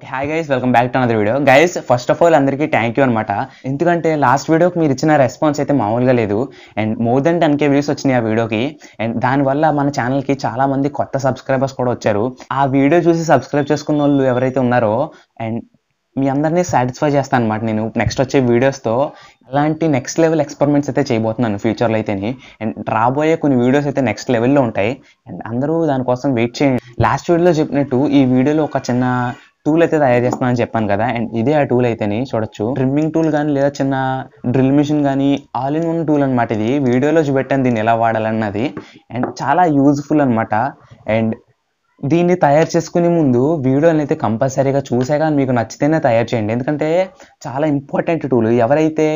hi guys welcome back to another video guys first of all అందరికీ thank you అనమాట ఎందుకంటే last వీడియోకి మీరు ఇచ్చిన రెస్పాన్స్ అయితే మామూలుగా లేదు and more than ten K views వచ్చినాయి ఆ వీడియోకి అండ్ దానివల్ల మన ఛానల్కి చాలా మంది కొత్త సబ్స్క్రైబర్స్ కూడా వచ్చారు ఆ వీడియో చూసి సబ్స్క్రైబ్ చేసుకున్న వాళ్ళు ఎవరైతే ఉన్నారో అండ్ మీ అందరినీ సాటిస్ఫై చేస్తాను అనమాట నేను నెక్స్ట్ వచ్చే వీడియోస్తో అలాంటి నెక్స్ట్ లెవెల్ ఎక్స్పెరిమెంట్స్ అయితే చేయబోతున్నాను ఫ్యూచర్లో అయితేని అండ్ రాబోయే కొన్ని వీడియోస్ అయితే నెక్స్ట్ లెవెల్లో ఉంటాయి అండ్ అందరూ దానికోసం వెయిట్ చేయండి లాస్ట్ వీడియోలో చెప్పినట్టు ఈ వీడియోలో ఒక చిన్న టూల్ అయితే తయారు చేస్తున్నానని చెప్పాను కదా అండ్ ఇదే ఆ టూల్ అయితేని చూడొచ్చు ట్రిమ్మింగ్ టూల్ కానీ లేదా చిన్న డ్రిల్ మిషన్ కానీ ఆల్ ఇన్ వన్ టూల్ అనమాట ఇది వీడియోలో చూపెట్టాను దీన్ని ఎలా వాడాలన్నది అండ్ చాలా యూజ్ఫుల్ అనమాట అండ్ దీన్ని తయారు చేసుకునే ముందు వీడియోని అయితే కంపల్సరీగా చూసాక మీకు నచ్చితేనే తయారు చేయండి ఎందుకంటే చాలా ఇంపార్టెంట్ టూల్ ఎవరైతే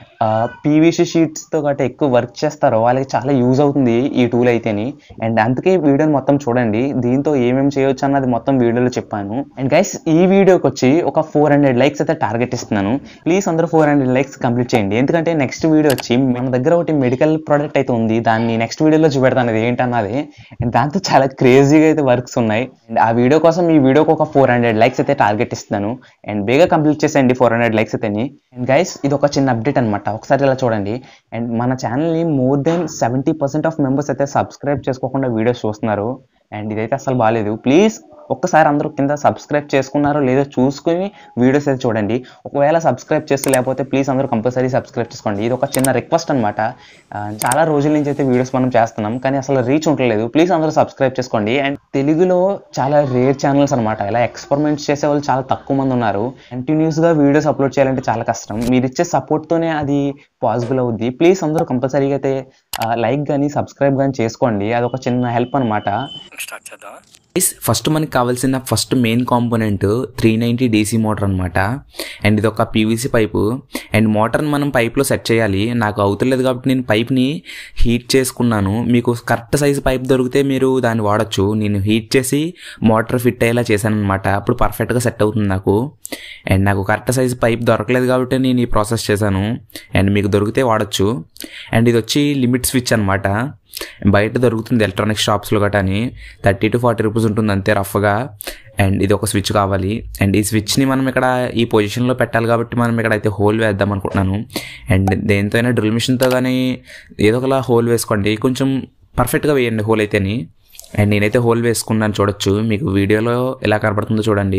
పీవీసీ షీట్స్తో గట్రా ఎక్కువ వర్క్ చేస్తారో వాళ్ళకి చాలా యూజ్ అవుతుంది ఈ టూల్ అయితేని అండ్ అందుకే వీడియోని మొత్తం చూడండి దీంతో ఏమేమి చేయొచ్చు అన్నది మొత్తం వీడియోలో చెప్పాను అండ్ గైస్ ఈ వీడియోకి వచ్చి ఒక ఫోర్ హండ్రెడ్ లైక్స్ అయితే టార్గెట్ ఇస్తున్నాను ప్లీజ్ అందరూ ఫోర్ హండ్రెడ్ లైక్స్ కంప్లీట్ చేయండి ఎందుకంటే నెక్స్ట్ వీడియో వచ్చి మన దగ్గర ఒకటి మెడికల్ ప్రోడక్ట్ అయితే ఉంది దాన్ని నెక్స్ట్ వీడియోలో చూపెడతాను అది ఏంటన్నది అండ్ దాంతో చాలా క్రేజీగా అయితే వర్క్స్ ఉన్నాయి అండ్ ఆ వీడియో కోసం ఈ వీడియోకి ఒక ఫోర్ హండ్రెడ్ లైక్స్ అయితే టార్గెట్ ఇస్తున్నాను అండ్ బేగా కంప్లీట్ చేసేయండి ఫోర్ హండ్రెడ్ లైక్స్ అయితేని అండ్ గైస్ ఇది ఒక చిన్న అప్డేట్ అనమాట ఒకసారి ఇలా చూడండి అండ్ మన ఛానల్ని more than seventy percent of members అయితే సబ్స్క్రైబ్ చేసుకోకుండా వీడియోస్ చూస్తున్నారు అండ్ ఇదైతే అసలు బాగాలేదు ప్లీజ్ ఒక్కసారి అందరూ కింద సబ్స్క్రైబ్ చేసుకున్నారో లేదో చూసుకుని వీడియోస్ అయితే చూడండి ఒకవేళ సబ్స్క్రైబ్ చేస్తే లేకపోతే ప్లీజ్ అందరూ కంపల్సరీ సబ్స్క్రైబ్ చేసుకోండి ఇది ఒక చిన్న రిక్వెస్ట్ అనమాట చాలా రోజుల నుంచి అయితే వీడియోస్ మనం చేస్తున్నాం కానీ అసలు రీచ్ ఉండలేదు ప్లీజ్ అందరూ సబ్స్క్రైబ్ చేసుకోండి అండ్ తెలుగులో చాలా రేర్ ఛానల్స్ అనమాట ఇలా ఎక్స్పెరిమెంట్స్ చేసే వాళ్ళు చాలా తక్కువ మంది ఉన్నారు కంటిన్యూస్గా వీడియోస్ అప్లోడ్ చేయాలంటే చాలా కష్టం మీరు ఇచ్చే సపోర్ట్తోనే అది పాసిబుల్ అవుద్ది ప్లీజ్ అందరూ కంపల్సరీగా అయితే లైక్ కానీ సబ్స్క్రైబ్ కానీ చేసుకోండి అది ఒక చిన్న హెల్ప్ అనమాట స్టార్ట్ చేద్దాం ఫస్ట్ మనకి కావాల్సిన first main component three ninety DC motor అనమాట అండ్ ఇది ఒక పీవీసీ పైపు అండ్ మోటార్ని మనం పైప్లో సెట్ చేయాలి నాకు అవుతలేదు కాబట్టి నేను పైప్ని హీట్ చేసుకున్నాను మీకు కరెక్ట్ సైజ్ పైప్ దొరికితే మీరు దాన్ని వాడచ్చు నేను హీట్ చేసి మోటార్ ఫిట్ అయ్యేలా చేశాను అనమాట అప్పుడు పర్ఫెక్ట్గా సెట్ అవుతుంది నాకు అండ్ నాకు కరెక్ట్ సైజ్ పైప్ దొరకలేదు కాబట్టి నేను ఈ ప్రాసెస్ చేశాను అండ్ మీకు దొరికితే వాడచ్చు అండ్ ఇది వచ్చి లిమిట్ స్విచ్ అనమాట బయట దొరుకుతుంది ఎలక్ట్రానిక్ షాప్స్లో గటాని థర్టీ టు ఫార్టీ రూపీస్ ఉంటుంది అంతే రఫ్గా అండ్ ఇది ఒక స్విచ్ కావాలి అండ్ ఈ స్విచ్ని మనం ఇక్కడ ఈ పొజిషన్లో పెట్టాలి కాబట్టి మనం ఇక్కడ అయితే హోల్ వేద్దాం అనుకుంటున్నాను అండ్ దేంతో అయినా డ్రిల్ మిషన్తో కానీ ఏదో ఒకలా హోల్ వేసుకోండి కొంచెం పర్ఫెక్ట్గా వేయండి హోల్ అయితేని అండ్ నేనైతే హోల్ వేసుకున్నాను చూడొచ్చు మీకు వీడియోలో ఎలా కనబడుతుందో చూడండి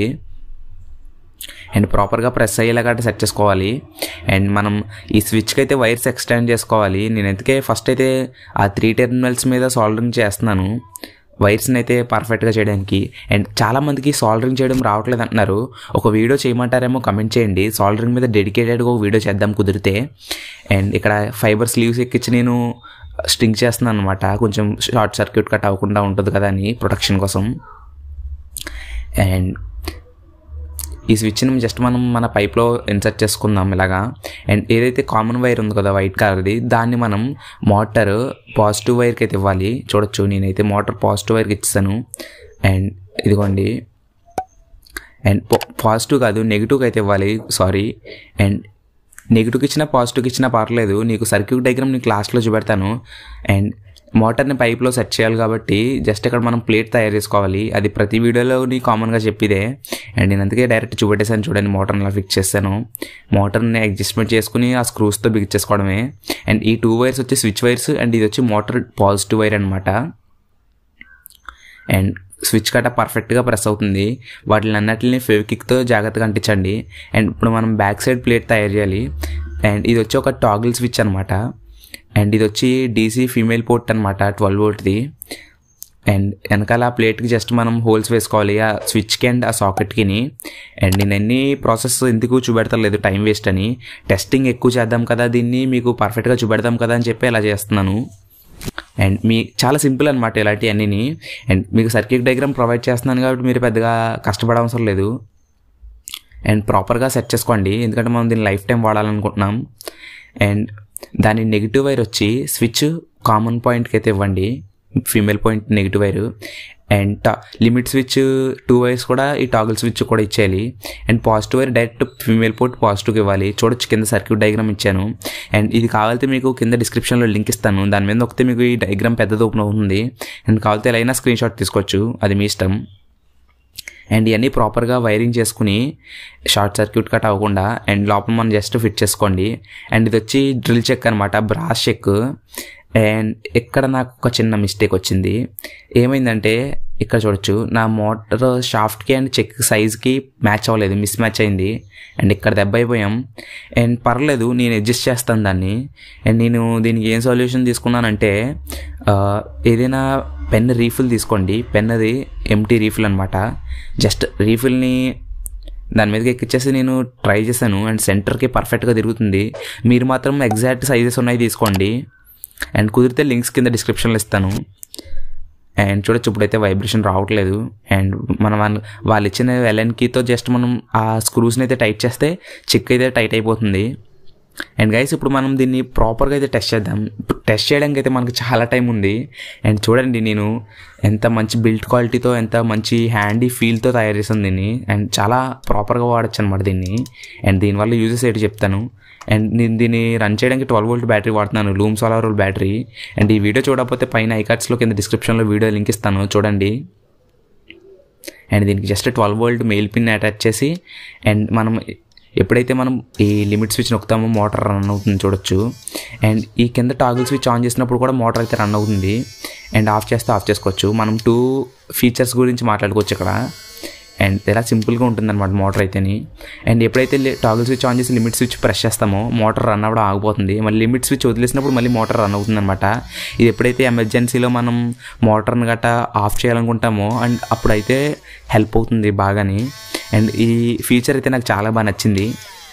అండ్ ప్రాపర్గా ప్రెస్ అయ్యేలాగా సెట్ చేసుకోవాలి అండ్ మనం ఈ స్విచ్కి అయితే వైర్స్ ఎక్స్టెండ్ చేసుకోవాలి నేను ఎందుకే ఫస్ట్ అయితే ఆ త్రీ టెర్మినల్స్ మీద సాల్డరింగ్ చేస్తున్నాను వైర్స్ని అయితే పర్ఫెక్ట్గా చేయడానికి అండ్ చాలామందికి సాల్డరింగ్ చేయడం రావట్లేదు అంటున్నారు ఒక వీడియో చేయమంటారేమో కమెంట్ చేయండి సాల్డరింగ్ మీద డెడికేటెడ్గా ఒక వీడియో చేద్దాం కుదిరితే అండ్ ఇక్కడ ఫైబర్ స్లీవ్స్ ఎక్కించి నేను స్ట్రింగ్ చేస్తున్నాను అనమాట కొంచెం షార్ట్ సర్క్యూట్ కట్ అవ్వకుండా ఉంటుంది కదా అని ప్రొటెక్షన్ కోసం అండ్ ఈ స్విచ్ని జస్ట్ మనం మన పైప్లో ఇన్సర్ట్ చేసుకుందాం ఇలాగా అండ్ ఏదైతే కామన్ వైర్ ఉంది కదా వైట్ కలర్ది దాన్ని మనం మోటార్ పాజిటివ్ వైర్కి అయితే ఇవ్వాలి చూడొచ్చు నేనైతే మోటార్ పాజిటివ్ వైర్కి ఇచ్చాను అండ్ ఇదిగోండి అండ్ పాజిటివ్ కాదు నెగిటివ్కి అయితే ఇవ్వాలి సారీ అండ్ నెగిటివ్కి ఇచ్చినా పాజిటివ్కి ఇచ్చినా పర్లేదు నీకు సర్క్యూట్ డయాగ్రామ్ నీకు లాస్ట్లో చూపెడతాను అండ్ మోటార్ని పైప్లో సెట్ చేయాలి కాబట్టి జస్ట్ ఇక్కడ మనం ప్లేట్ తయారు చేసుకోవాలి అది ప్రతి వీడియోలో నీ కామన్గా చెప్పిదే అండ్ నేను అందుకే డైరెక్ట్ చూపెట్టేసాను చూడండి మోటార్ని అలా ఫిక్స్ చేస్తాను మోటార్ని అడ్జస్ట్మెంట్ చేసుకుని ఆ స్క్రూస్తో బిగించేసుకోవడమే అండ్ ఈ టూ వైర్స్ వచ్చి స్విచ్ వైర్స్ అండ్ ఇది వచ్చి మోటార్ పాజిటివ్ వైర్ అనమాట అండ్ స్విచ్ కట్ట పర్ఫెక్ట్గా ప్రెస్ అవుతుంది వాటిని అన్నిటిని ఫెవికిక్తో జాగ్రత్తగా అంటించండి అండ్ ఇప్పుడు మనం బ్యాక్ సైడ్ ప్లేట్ తయారు చేయాలి అండ్ ఇది వచ్చి ఒక టాగిల్ స్విచ్ అనమాట అండ్ ఇది వచ్చి డీసీ ఫీమేల్ పోర్ట్ అనమాట ట్వెల్వ్ వోల్ట్ది అండ్ వెనకాల ఆ ప్లేట్కి జస్ట్ మనం హోల్స్ వేసుకోవాలి ఆ స్విచ్కి అండ్ ఆ సాకెట్కిని అండ్ నేను అన్ని ప్రాసెస్ ఎందుకు చూపెడతలేదు టైం వేస్ట్ అని టెస్టింగ్ ఎక్కువ చేద్దాం కదా దీన్ని మీకు పర్ఫెక్ట్గా చూపెడదాం కదా అని చెప్పి ఇలా చేస్తున్నాను అండ్ మీ చాలా సింపుల్ అనమాట ఇలాంటి అన్నిని అండ్ మీకు సర్క్యూట్ డయాగ్రామ్ ప్రొవైడ్ చేస్తున్నాను కాబట్టి మీరు పెద్దగా కష్టపడవసరం లేదు అండ్ ప్రాపర్గా సెట్ చేసుకోండి ఎందుకంటే మనం దీన్ని లైఫ్ టైం వాడాలనుకుంటున్నాం అండ్ దాని నెగిటివ్ వైర్ వచ్చి స్విచ్ కామన్ పాయింట్కి అయితే ఇవ్వండి female point negative wire and టా లిమిట్ స్విచ్ టూ వైర్స్ కూడా ఈ టాగిల్ స్విచ్ కూడా ఇచ్చేయాలి and positive wire direct female port పాజిటివ్కి ఇవ్వాలి చూడొచ్చు కింద సర్క్యూట్ డయాగ్రామ్ ఇచ్చాను అండ్ ఇది కావాలంటే మీకు కింద డిస్క్రిప్షన్లో లింక్ ఇస్తాను దాని మీద ఒకతే మీకు ఈ డయాగ్రామ్ పెద్దది ఓపెన్ అవుతుంది అండ్ కావాలంటే ఎలా అయినా స్క్రీన్ షాట్ తీసుకోవచ్చు అది మీ ఇష్టం అండ్ ఇవన్నీ ప్రాపర్గా వైరింగ్ చేసుకుని షార్ట్ సర్క్యూట్ కట్ అవ్వకుండా అండ్ లోపల మనం జస్ట్ ఫిట్ చేసుకోండి అండ్ ఇది వచ్చి డ్రిల్ చెక్ అనమాట బ్రాస్ చెక్ అండ్ ఇక్కడ నాకు ఒక చిన్న మిస్టేక్ వచ్చింది ఏమైందంటే ఇక్కడ చూడొచ్చు నా మోటార్ షాఫ్ట్కి అండ్ చెక్ సైజ్కి మ్యాచ్ అవ్వలేదు మిస్ మ్యాచ్ అయింది అండ్ ఇక్కడ దెబ్బ అయిపోయాం అండ్ పర్లేదు నేను అడ్జస్ట్ చేస్తాను దాన్ని అండ్ నేను దీనికి ఏం సొల్యూషన్ తీసుకున్నానంటే ఆ, ఏదైనా పెన్ రీఫిల్ తీసుకోండి పెన్ అది ఎంటీ రీఫిల్ అనమాట జస్ట్ రీఫిల్ని దాని మీదకి ఎక్కిచ్చేసి నేను ట్రై చేశాను అండ్ సెంటర్కి పర్ఫెక్ట్గా తిరుగుతుంది మీరు మాత్రం ఎగ్జాక్ట్ సైజెస్ ఉన్నాయి తీసుకోండి అండ్ కుదిరితే లింక్స్ కింద డిస్క్రిప్షన్లో ఇస్తాను అండ్ చూడొచ్చు ఇప్పుడైతే వైబ్రేషన్ రావట్లేదు అండ్ మనం వాళ్ళ- వాళ్ళు ఇచ్చిన ఎల్ఎన్ కీతో జస్ట్ మనం ఆ స్క్రూస్ని అయితే టైట్ చేస్తే చెక్ అయితే టైట్ అయిపోతుంది అండ్ గైస్ ఇప్పుడు మనం దీన్ని ప్రాపర్గా అయితే టెస్ట్ చేద్దాం టెస్ట్ చేయడానికి అయితే మనకి చాలా టైం ఉంది అండ్ చూడండి నేను ఎంత మంచి బిల్డ్ క్వాలిటీతో ఎంత మంచి హ్యాండీ ఫీల్తో తయారు చేసాను దీన్ని అండ్ చాలా ప్రాపర్గా వాడచ్చు అనమాట దీన్ని అండ్ దీనివల్ల యూజెస్ ఏంటి చెప్తాను అండ్ నేను దీన్ని రన్ చేయడానికి ట్వెల్వ్ వోల్ట్ బ్యాటరీ వాడుతున్నాను Loom Solar roll battery and ఈ వీడియో చూడకపోతే పైన ఐకార్డ్స్లో కింద డిస్క్రిప్షన్లో వీడియో లింక్ ఇస్తాను చూడండి అండ్ దీనికి just twelve volt male pin attach చేసి అండ్ మనం ఎప్పుడైతే మనం ఈ లిమిట్ స్విచ్ నొక్కుతామో మోటార్ రన్ అవుతుంది చూడొచ్చు అండ్ ఈ కింద టాగిల్ స్విచ్ ఆన్ చేసినప్పుడు కూడా మోటార్ అయితే రన్ అవుతుంది అండ్ ఆఫ్ చేస్తే ఆఫ్ చేసుకోవచ్చు మనం టూ ఫీచర్స్ గురించి మాట్లాడుకోవచ్చు ఇక్కడ అండ్ ఇలా సింపుల్గా ఉంటుంది అనమాట మోటార్ అయితేని అండ్ ఎప్పుడైతే టాగిల్ స్విచ్ ఆన్ చేసి లిమిట్ స్విచ్ ప్రెస్ చేస్తామో మోటార్ రన్ అవ్వడం ఆగిపోతుంది మళ్ళీ లిమిట్ స్విచ్ వదిలేసినప్పుడు మళ్ళీ మోటార్ రన్ అవుతుంది అనమాట ఇది ఎప్పుడైతే ఎమర్జెన్సీలో మనం మోటార్ని గట్టా ఆఫ్ చేయాలనుకుంటామో అండ్ అప్పుడైతే హెల్ప్ అవుతుంది బాగాని అండ్ ఈ ఫీచర్ అయితే నాకు చాలా బాగా నచ్చింది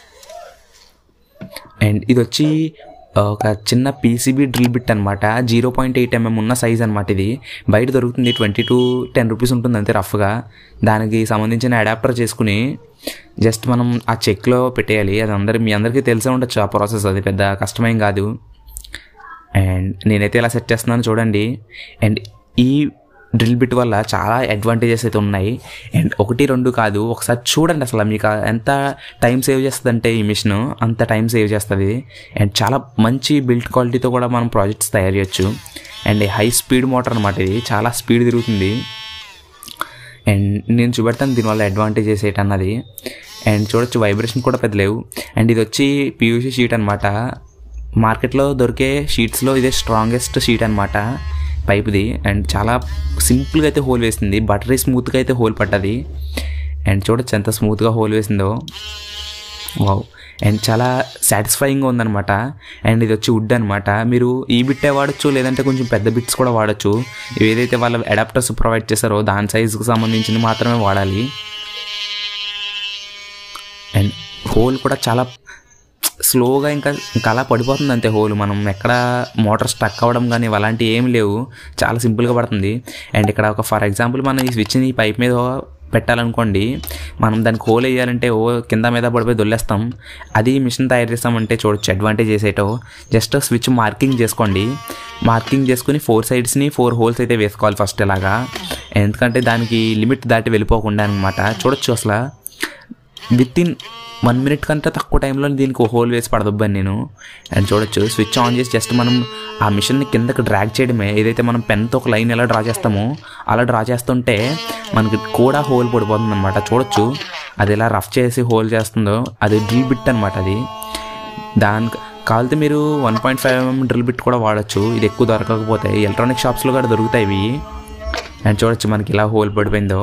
అండ్ ఇది వచ్చి ఒక చిన్న పీసీబీ డ్రిల్ బిట్ అనమాట జీరో పాయింట్ ఎయిట్ ఎంఎం ఉన్న సైజ్ అనమాట ఇది బయట దొరుకుతుంది ట్వంటీ టు టెన్ రూపీస్ ఉంటుంది అంతే రఫ్గా దానికి సంబంధించిన అడాప్టర్ చేసుకుని జస్ట్ మనం ఆ చెక్లో పెట్టేయాలి అది అందరి మీ అందరికీ తెలిసే ఉండొచ్చు ఆ ప్రాసెస్ అది పెద్ద కష్టమేం కాదు అండ్ నేనైతే ఇలా సెట్ చేస్తున్నాను చూడండి అండ్ ఈ డ్రిల్ బిట్ వల్ల చాలా అడ్వాంటేజెస్ అయితే ఉన్నాయి అండ్ ఒకటి రెండు కాదు ఒకసారి చూడండి అసలు మీకు ఎంత టైం సేవ్ చేస్తుంది అంటే ఈ మిషన్ అంత టైం సేవ్ చేస్తుంది అండ్ చాలా మంచి బిల్డ్ క్వాలిటీతో కూడా మనం ప్రాజెక్ట్స్ తయారు చేయొచ్చు అండ్ హై స్పీడ్ మోటార్ అనమాట ఇది చాలా స్పీడ్ తిరుగుతుంది అండ్ నేను చూపెడతాను దీనివల్ల అడ్వాంటేజెస్ ఏంటన్నది అండ్ చూడొచ్చు వైబ్రేషన్ కూడా పెద్ద లేవు అండ్ ఇది వచ్చి పీయూసీ షీట్ అనమాట మార్కెట్లో దొరికే షీట్స్లో ఇదే స్ట్రాంగెస్ట్ షీట్ అనమాట పైప్ది అండ్ చాలా సింపుల్గా అయితే హోల్ వేసింది బటరీ స్మూత్గా అయితే హోల్ పట్టది అండ్ చూడొచ్చు ఎంత స్మూత్గా హోల్ వేసిందో వావ్ అండ్ చాలా సాటిస్ఫైయింగ్గా ఉందన్నమాట అండ్ ఇది వచ్చి వుడ్ అనమాట మీరు ఈ బిట్టే వాడచ్చు లేదంటే కొంచెం పెద్ద బిట్స్ కూడా వాడచ్చు ఇవి ఏదైతే వాళ్ళ అడాప్టర్స్ ప్రొవైడ్ చేస్తారో దాని సైజుకి సంబంధించింది మాత్రమే వాడాలి అండ్ హోల్ కూడా చాలా స్లోగా ఇంకా ఇంకా అలా పడిపోతుంది అంతే హోల్ మనం ఎక్కడ మోటార్ స్టక్ అవ్వడం కానీ అలాంటివి ఏమి లేవు చాలా సింపుల్గా పడుతుంది అండ్ ఇక్కడ ఒక ఫర్ ఎగ్జాంపుల్ మనం ఈ స్విచ్ని ఈ పైప్ మీద పెట్టాలనుకోండి మనం దానికి హోల్ వేయాలంటే ఓ కింద మీద పడిపోయి దొల్లేస్తాం అది మిషన్ తయారు చేస్తామంటే చూడొచ్చు అడ్వాంటేజ్ చేసేటో జస్ట్ స్విచ్ మార్కింగ్ చేసుకోండి మార్కింగ్ చేసుకుని ఫోర్ సైడ్స్ని ఫోర్ హోల్స్ అయితే వేసుకోవాలి ఫస్ట్ ఇలాగా ఎందుకంటే దానికి లిమిట్ దాటి వెళ్ళిపోకుండా అనమాట చూడొచ్చు అసలు విత్ ఇన్ వన్ మినిట్ కంటే తక్కువ టైంలో దీనికి ఒక హోల్ వేసి పడదొబ్బాను నేను అండ్ చూడొచ్చు స్విచ్ ఆన్ చేసి జస్ట్ మనం ఆ మిషన్ని కిందకి డ్రాగ్ చేయడమే ఏదైతే మనం పెన్తో ఒక లైన్ ఎలా డ్రా చేస్తామో అలా డ్రా చేస్తుంటే మనకి కూడా హోల్ పడిపోతుంది అనమాట చూడొచ్చు అది ఎలా రఫ్ చేసి హోల్ చేస్తుందో అది డ్రిల్ బిట్ అనమాట అది దానికి కావాలితే మీరు one point five mm drill bit కూడా వాడచ్చు ఇది ఎక్కువ దొరకకపోతే ఎలక్ట్రానిక్ షాప్స్లో కూడా దొరుకుతాయి ఇవి అండ్ చూడొచ్చు మనకి ఇలా హోల్ పడిపోయిందో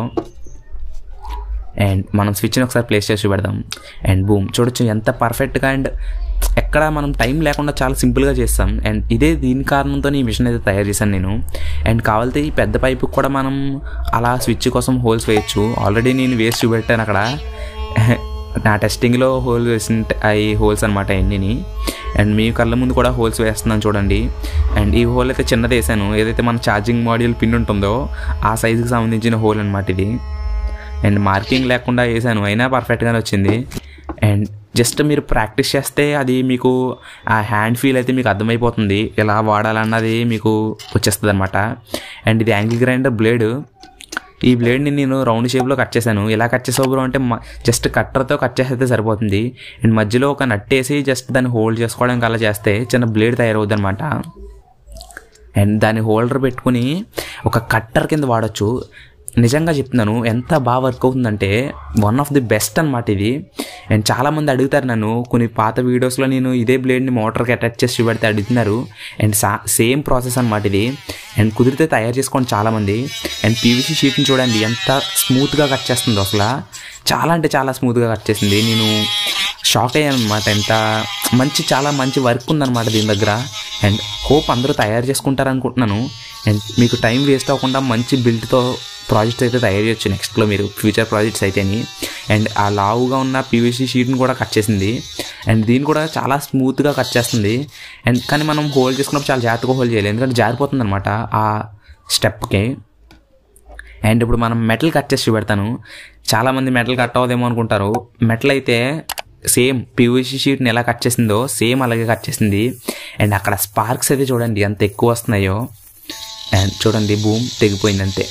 అండ్ మనం స్విచ్ని ఒకసారి ప్లేస్ చేసి పెడదాం అండ్ బూమ్ చూడొచ్చు ఎంత పర్ఫెక్ట్గా అండ్ ఎక్కడ మనం టైం లేకుండా చాలా సింపుల్గా చేస్తాం అండ్ ఇదే దీని కారణంతో ఈ మిషన్ అయితే తయారు చేశాను నేను అండ్ కావాలితే ఈ పెద్ద పైపు కూడా మనం అలా స్విచ్ కోసం హోల్స్ వేయచ్చు ఆల్రెడీ నేను వేసి చూపెట్టాను అక్కడ నా టెస్టింగ్లో హోల్ వేసిన అవి హోల్స్ అనమాట అన్నిని అండ్ మీ కళ్ళ ముందు కూడా హోల్స్ వేస్తున్నాను చూడండి అండ్ ఈ హోల్ అయితే చిన్నది వేసాను ఏదైతే మన ఛార్జింగ్ మాడ్యూల్ పిన్ ఉంటుందో ఆ సైజుకి సంబంధించిన హోల్ అనమాట ఇది అండ్ మార్కింగ్ లేకుండా వేసాను అయినా పర్ఫెక్ట్గానే వచ్చింది అండ్ జస్ట్ మీరు ప్రాక్టీస్ చేస్తే అది మీకు ఆ హ్యాండ్ ఫీల్ అయితే మీకు అర్థమైపోతుంది ఎలా వాడాలన్నది మీకు వచ్చేస్తుంది అనమాట అండ్ ఇది యాంగిల్ గ్రైండర్ బ్లేడ్ ఈ బ్లేడ్ని నేను రౌండ్ షేప్లో కట్ చేశాను ఇలా కట్ చేసావు బ్రో అంటే జస్ట్ కట్టర్తో కట్ చేస్తే సరిపోతుంది అండ్ మధ్యలో ఒక నట్టేసి జస్ట్ దాన్ని హోల్డ్ చేసుకోవడానికి అలా చేస్తే చిన్న బ్లేడ్ తయారవుద్ది అనమాట అండ్ దాన్ని హోల్డర్ పెట్టుకుని ఒక కట్టర్ కింద వాడచ్చు నిజంగా చెప్తున్నాను ఎంత బాగా వర్క్ అవుతుందంటే వన్ ఆఫ్ ది బెస్ట్ అనమాట ఇది అండ్ చాలామంది అడుగుతారు నన్ను కొన్ని పాత వీడియోస్లో నేను ఇదే బ్లేడ్ని మోటార్కి అటాచ్ చేసి చూపెడితే అడుగుతున్నారు అండ్ సా సేమ్ ప్రాసెస్ అనమాట ఇది అండ్ కుదిరితే తయారు చేసుకోండి చాలామంది అండ్ పీవీసీ షీట్ని చూడండి ఎంత స్మూత్గా కట్ చేస్తుందో అసలు చాలా అంటే చాలా స్మూత్గా కట్ చేసింది నేను షాక్ అయ్యాను అనమాట ఎంత మంచి చాలా మంచి వర్క్ ఉందన్నమాట దీని దగ్గర అండ్ హోప్ అందరూ తయారు చేసుకుంటారు అనుకుంటున్నాను అండ్ మీకు టైం వేస్ట్ అవ్వకుండా మంచి బిల్డ్తో ప్రాజెక్ట్ అయితే తయారు చేయొచ్చు నెక్స్ట్లో మీరు ఫ్యూచర్ ప్రాజెక్ట్స్ అయితేని అండ్ ఆ లావుగా ఉన్న పీవీసీ షీట్ని కూడా కట్ చేసింది అండ్ దీన్ని కూడా చాలా స్మూత్గా కట్ చేస్తుంది అండ్ కానీ మనం హోల్డ్ చేసుకున్నప్పుడు చాలా జాగ్రత్తగా హోల్డ్ చేయాలి ఎందుకంటే జారిపోతుంది అనమాట ఆ స్టెప్కి అండ్ ఇప్పుడు మనం మెటల్ కట్ చేసి చూపెడతాను చాలామంది మెటల్ కట్ అవ్వదేమో అనుకుంటారు మెటల్ అయితే సేమ్ పీవీసీ షీట్ని ఎలా కట్ చేసిందో సేమ్ అలాగే కట్ చేసింది అండ్ అక్కడ స్పార్క్స్ అయితే చూడండి ఎంత ఎక్కువ వస్తున్నాయో అండ్ చూడండి బూమ్ తెగిపోయింది అంతే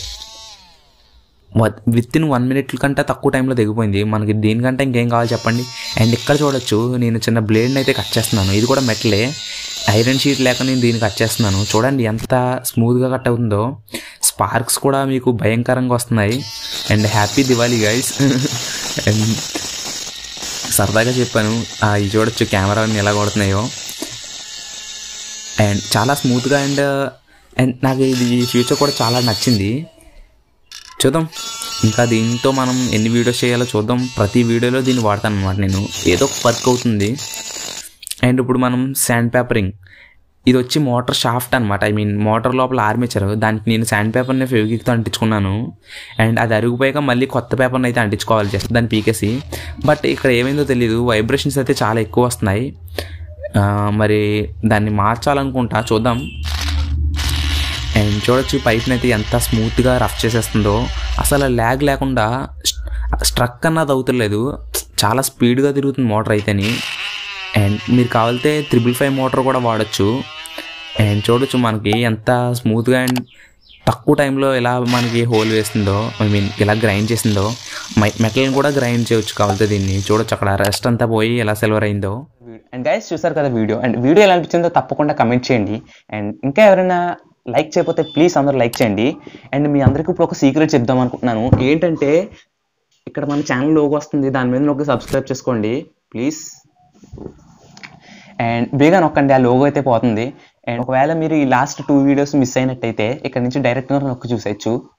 విత్ ఇన్ వన్ మినిట్ కంటే తక్కువ టైంలో తెగిపోయింది మనకి దీనికంటే ఇంకేం కావాలి చెప్పండి అండ్ ఇక్కడ చూడొచ్చు నేను చిన్న బ్లేడ్ని అయితే కట్ చేస్తున్నాను ఇది కూడా మెటలే ఐరన్ షీట్ లేక నేను దీన్ని కట్ చేస్తున్నాను చూడండి ఎంత స్మూత్గా కట్ అవుతుందో స్పార్క్స్ కూడా మీకు భయంకరంగా వస్తున్నాయి and happy Diwali guys and సరదాగా చెప్పాను ఆ, ఇది చూడొచ్చు కెమెరాని ఎలా కొడుతున్నాయో అండ్ చాలా స్మూత్గా అండ్ అండ్ నాకు ఇది ఫ్యూచర్ కూడా చాలా నచ్చింది చూద్దాం ఇంకా దీంతో మనం ఎన్ని వీడియోస్ చేయాలో చూద్దాం ప్రతి వీడియోలో దీన్ని వాడతాను అనమాట నేను ఏదో ఒక వర్క్ అవుతుంది అండ్ ఇప్పుడు మనం శాండ్ పేపరింగ్ ఇది వచ్చి మోటార్ షాఫ్ట్ అనమాట ఐ మీన్ మోటార్ లోపల ఆర్మేచర్ దానికి నేను శాండ్ పేపర్ని ఫెవికిక్తో అంటించుకున్నాను అండ్ అది అరిగిపోయాక మళ్ళీ కొత్త పేపర్ని అయితే అంటించుకోవాలి జస్ట్ దాన్ని పీకేసి బట్ ఇక్కడ ఏమైందో తెలియదు వైబ్రేషన్స్ అయితే చాలా ఎక్కువ వస్తున్నాయి ఆ, మరి దాన్ని మార్చాలనుకుంటా చూద్దాం అండ్ చూడొచ్చు పైప్ని అయితే ఎంత స్మూత్గా రఫ్ చేసేస్తుందో అసలు ల్యాగ్ లేకుండా స్ట్రక్ అన్నది అవుతలేదు చాలా స్పీడ్గా తిరుగుతుంది మోటార్ అయితేని అండ్ మీరు కావాలితే త్రిబుల్ ఫైవ్ మోటార్ కూడా వాడచ్చు అండ్ చూడొచ్చు మనకి ఎంత స్మూత్గా అండ్ తక్కువ టైంలో ఎలా మనకి హోల్ వేస్తుందో ఐ మీన్ ఇలా గ్రైండ్ చేసిందో మెటల్ని కూడా గ్రైండ్ చేయొచ్చు కావాలితే దీన్ని చూడొచ్చు అక్కడ రెస్ట్ అంతా పోయి ఎలా సిల్వర్ అయిందో అండ్ గైస్ చూసారు కదా వీడియో అండ్ వీడియో ఎలా అనిపించిందో తప్పకుండా కమెంట్ చేయండి అండ్ ఇంకా ఎవరైనా లైక్ చేయకపోతే ప్లీజ్ అందరూ లైక్ చేయండి అండ్ మీ అందరికీ ఇప్పుడు ఒక సీక్రెట్ చెప్దాం అనుకుంటున్నాను ఏంటంటే ఇక్కడ మన ఛానల్ లోగో వస్తుంది దాని మీద ఒక సబ్స్క్రైబ్ చేసుకోండి ప్లీజ్ అండ్ బేగా నొక్కండి ఆ లోగో అయితే పోతుంది అండ్ ఒకవేళ మీరు ఈ లాస్ట్ టూ వీడియోస్ మిస్ అయినట్టయితే ఇక్కడ నుంచి డైరెక్ట్గా నొక్కి చూసేయచ్చు